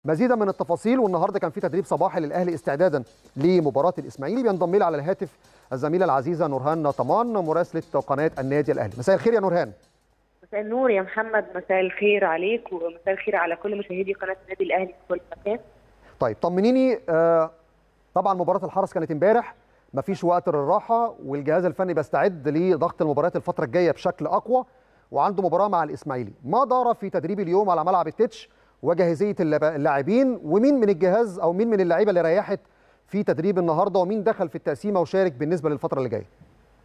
مزيدا من التفاصيل والنهارده كان في تدريب صباحي للاهلي استعدادا لمباراه الاسماعيلي بينضم لي على الهاتف الزميله العزيزه نورهان طمان مراسله قناه النادي الاهلي مساء الخير يا نورهان مساء النور يا محمد مساء الخير عليك ومساء الخير على كل مشاهدي قناه النادي الاهلي في كل مكان طيب طمنيني آه طبعا مباراه الحرس كانت امبارح مفيش وقت للراحه والجهاز الفني بيستعد لضغط المباريات الفتره الجايه بشكل اقوى وعنده مباراه مع الاسماعيلي ما دار في تدريب اليوم على ملعب التتش وجاهزيه اللاعبين ومين من الجهاز او مين من اللعيبه اللي ريحت في تدريب النهارده ومين دخل في التقسيمه وشارك بالنسبه للفتره اللي جايه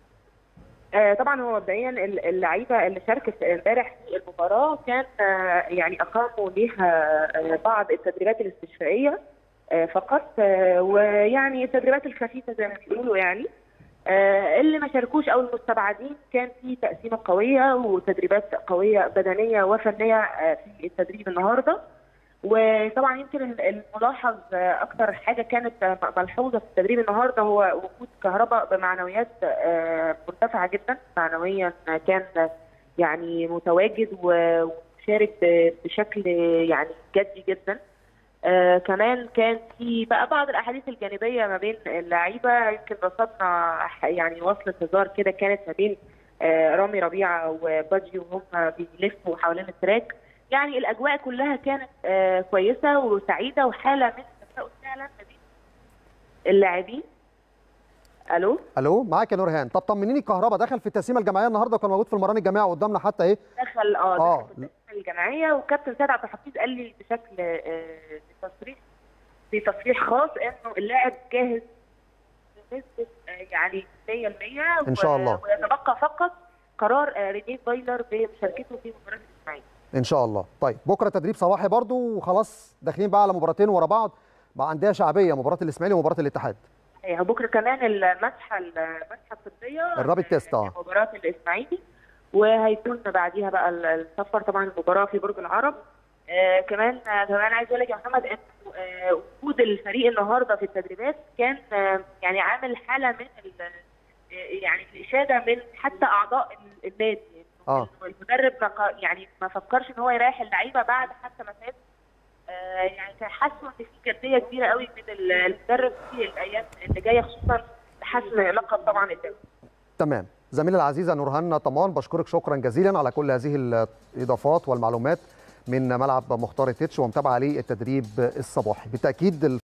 آه طبعا هو مبدئيا اللعيبه اللي شاركت امبارح في المباراه كان آه يعني اقاموا ليها آه بعض التدريبات الاستشفائيه فقط ويعني التدريبات الخفيفه زي ما بيقولوا يعني اللي ما شاركوش او المستبعدين كان في تقسيمه قويه وتدريبات قويه بدنيه وفنيه في التدريب النهارده وطبعا يمكن الملاحظ اكثر حاجه كانت ملحوظه في التدريب النهارده هو وجود كهرباء بمعنويات مرتفعه جدا معنويا كان يعني متواجد وشارك بشكل يعني جدي جدا آه كمان كان في بقى بعض الاحاديث الجانبيه ما بين اللعيبه يمكن رصدنا يعني وصلة هزار كده كانت ما بين آه رامي ربيعه وبادجي وهم بيلفوا حوالين التراك يعني الاجواء كلها كانت آه كويسه وسعيده وحاله من التفاؤل فعلا ما بين اللاعبين الو الو معاك يا نورهان طب طمنيني كهربا دخل في التقسيمه الجماعيه النهارده وكان موجود في المران الجماعي قدامنا حتى ايه دخل اه دخل في التقسيمه الجماعيه وكابتن سيد عبد الحفيظ قال لي بشكل آه تصريح في تصريح خاص انه اللاعب جاهز بنسبه آه يعني 100% ان شاء الله ويتبقى فقط قرار آه رينيه فايلر بمشاركته في مباراه الاسماعيلي ان شاء الله طيب بكره تدريب صباحي برضو وخلاص داخلين بقى على مباراتين ورا بعض مع انديه شعبيه مباراه الاسماعيلي ومباراه الاتحاد ايوه بكره كمان المسحه المسحه الطبيه الرابط تيست اه مباراه الاسماعيلي وهيكون بعديها بقى السفر طبعا المباراه في برج العرب آه كمان آه كمان عايز اقول لك يا محمد ان آه وجود الفريق النهارده في التدريبات كان آه يعني عامل حاله من يعني الاشاده من حتى اعضاء النادي اه المدرب ما يعني ما فكرش ان هو يريح اللعيبه بعد حتى ما فات آه يعني حسوا ان في جديه كبيره قوي من المدرب في الايام اللي جايه خصوصا لحسم لقب طبعا الدوري تمام زميلي العزيزه نورهان طمان بشكرك شكرا جزيلا على كل هذه الاضافات والمعلومات من ملعب مختار التتش ومتابعه للتدريب الصباحي بالتاكيد